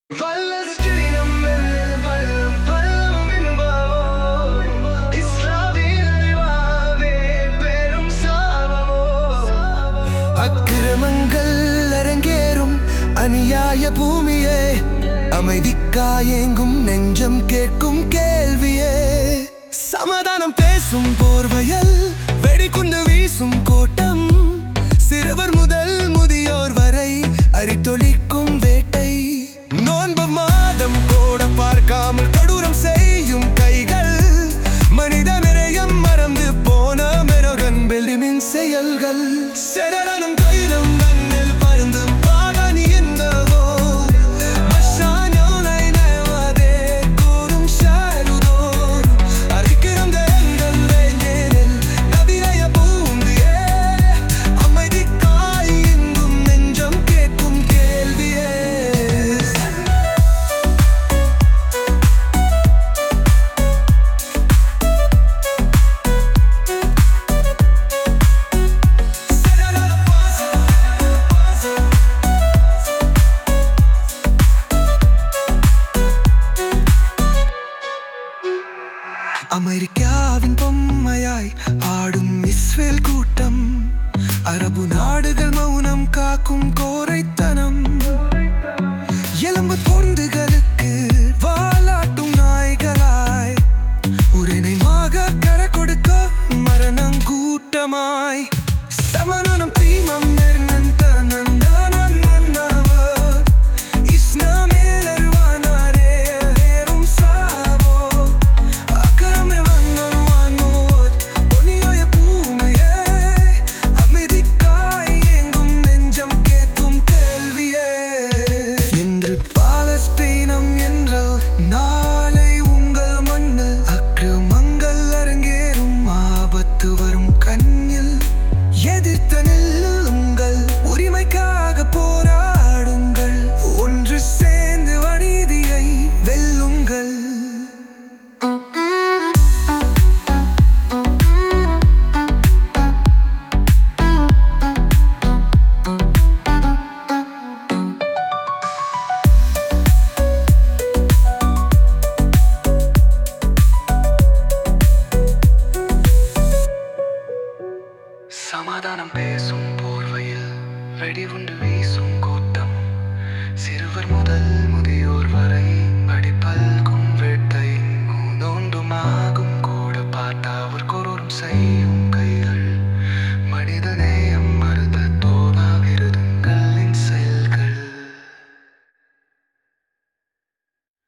பல்லஸ்தீனம் பல்லம் பல்லம் இன்பமோ இஸ்லாமில் அழிவாவே பெரும் சாபமோ அக்கிரமங்கள் அரங்கேறும் அநியாய பூமியே அமைதிக்காயேங்கும் நெஞ்சம் கேட்கும் கேள்வியே சமாதானம் பேசும் போர்வையல் வெடிகுண்டு வீசும் கோட்டம் சிறுவர் முதல் முதியோர் வரை அரித்தொழிக்கும் வேட்டை நோன்பு மாதம் கூட பார்க்காமல் கொடூரம் செய்யும் கைகள் மனித நிறையம் மறந்து போன மெருகன் பெலிமின் செயல்கள் செடரனும் கைதம் கண்ணில் பருந்து பாடனி என்னவோ மஷானோனை நெவதே கூறும் ஷாருதோ அறிக்கிறோம் எங்கள் வேண்டேனில் நபிரைய பூந்தியே அமைதிக்காய் எங்கும் நெஞ்சம் கேட்கும் கேள்வியே அமெரிக்காவின் பொம்மையாய் ஆடும் இஸ்ரேல் கூட்டம் அரபு நாடு